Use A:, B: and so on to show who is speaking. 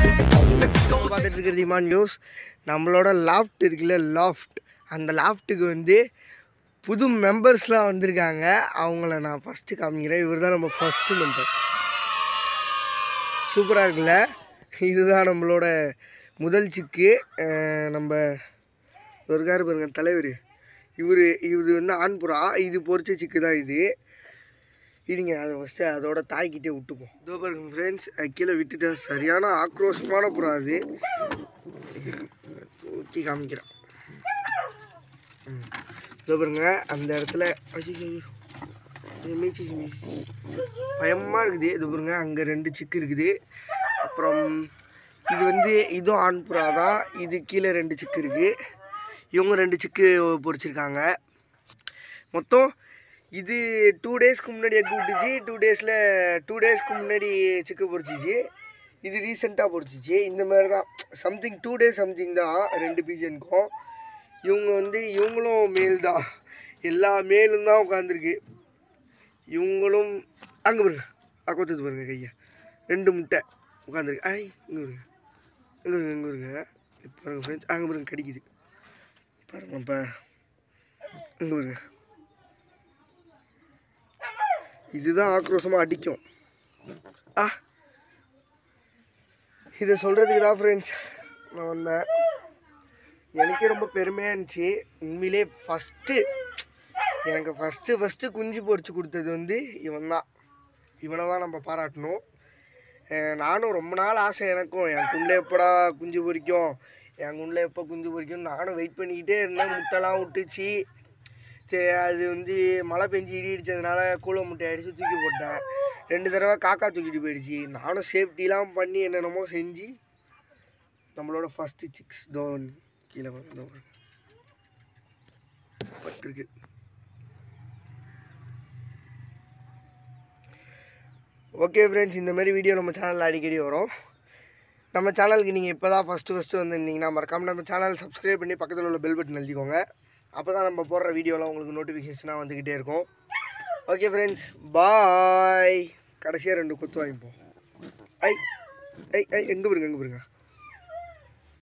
A: நம்ம பார்த்துட்டு இருக்கிறது இமான் நியூஸ் நம்மளோட லாஃப்ட் இருக்குல்ல லாஃப்ட் அந்த லாஃப்ட்டுக்கு வந்து புது மெம்பர்ஸ்லாம் வந்திருக்காங்க அவங்கள நான் ஃபஸ்ட்டு காமிக்கிறேன் இவர் தான் நம்ம ஃபஸ்ட்டு மெம்பர் சூப்பராக இருக்குல்ல இதுதான் நம்மளோட முதல் சிக்கு அஹ் நம்ம இருக்காரு பாருங்க தலைவர் இவர் இது வந்து ஆண்புறா இது பொரிச்ச சிக்கு தான் இது இருங்க அதை ஃபஸ்ட்டு அதோட தாய்கிட்டே விட்டுப்போம் இதோ பாருங்க ஃப்ரெண்ட்ஸ் கீழே விட்டுட்டேன் சரியான ஆக்ரோஷமான புறா அது தூக்கி காமிக்கிறேன் ம். இதோ பாருங்க அந்த இடத்துல ஐயோ மீச்சி மீச்சி பயமாக இருக்குது இது பாருங்க அங்கே ரெண்டு சிக்கு இருக்குது அப்புறம் இது வந்து இதுவும் ஆண் புறா தான் இது கீழே ரெண்டு சிக்கு இருக்குது இவங்க ரெண்டு சிக்கு பொரிச்சிருக்காங்க மொத்தம் இது டூ டேஸ்க்கு முன்னாடி எக் விட்டுச்சு டூ டேஸில் டூ டேஸ்க்கு முன்னாடி சிக்கு பொரிச்சிச்சு இது ரீசெண்டாக பொரிச்சிச்சு இந்த மாதிரி தான் சம்திங் டூ டேஸ் சம்திங் தான் ரெண்டு பீஜனுக்கும் இவங்க வந்து இவங்களும் மேல் தான் எல்லா மேலும் தான் உட்காந்துருக்கு இவங்களும் அங்கே பாருங்க அக்கொத்துது பாருங்க கையை ரெண்டு முட்டை உட்காந்துருக்கு ஐ இங்கே பாருங்க இங்கே பாருங்க இங்கே பாருங்க இப்போ பாருங்க ஃப்ரெண்ட்ஸ் அங்கே பாருங்க கடிக்குது பாருங்க இப்போ இங்கே பாருங்க இதுதான் ஆக்ரோஷமாக அடிக்கும் ஆ இதை சொல்கிறதுக்கு தான் ஃப்ரெண்ட்ஸ் நான் வந்தேன் எனக்கே ரொம்ப பெருமையாக இருந்துச்சு உண்மையிலே ஃபஸ்ட்டு எனக்கு ஃபஸ்ட்டு ஃபஸ்ட்டு குஞ்சு பொரிச்சு கொடுத்தது வந்து இவன் தான் இவனை தான் நம்ம பாராட்டணும் அஹ் நானும் ரொம்ப நாள் ஆசை எனக்கும் என் குண்டில் எப்படா குஞ்சு பொரிக்கும் என் குண்டில் எப்போ குஞ்சு பொரிக்கும் நானும் வெயிட் பண்ணிக்கிட்டே இருந்தேன் முட்டைலாம் விட்டுச்சு சரி அது வந்து மழை பெஞ்சு இடி இடிச்சதுனால கூலை முட்டை அடித்து தூக்கி போட்டேன் ரெண்டு தடவை காக்கா தூக்கிட்டு போயிடுச்சு நானும் சேஃப்டிலாம் பண்ணி என்னென்னமோ செஞ்சு நம்மளோட ஃபஸ்ட்டு சிக்ஸ் தோன் கீழே வந்து தோ பாருங்க. பட்டிருக்கு ஓகே ஃப்ரெண்ட்ஸ் இந்த மாதிரி வீடியோ நம்ம சேனலில் அடிக்கடி வரும் நம்ம சேனலுக்கு நீங்கள் இப்போ தான் ஃபஸ்ட்டு ஃபஸ்ட்டு வந்திருந்தீங்கன்னா மறக்காமல் நம்ம சேனல் சப்ஸ்கிரைப் பண்ணி பக்கத்தில் உள்ள பெல் பட்டன் எழுதிக்கோங்க அப்போ தான் நம்ம போடுற வீடியோலாம் உங்களுக்கு நோட்டிஃபிகேஷனாக வந்துக்கிட்டே இருக்கும் ஓகே ஃப்ரெண்ட்ஸ் பாய் கடைசியாக ரெண்டு குத்து வாங்கிப்போம் ஐ ஐ ஐ எங்கே பாருங்க எங்கே பாருங்க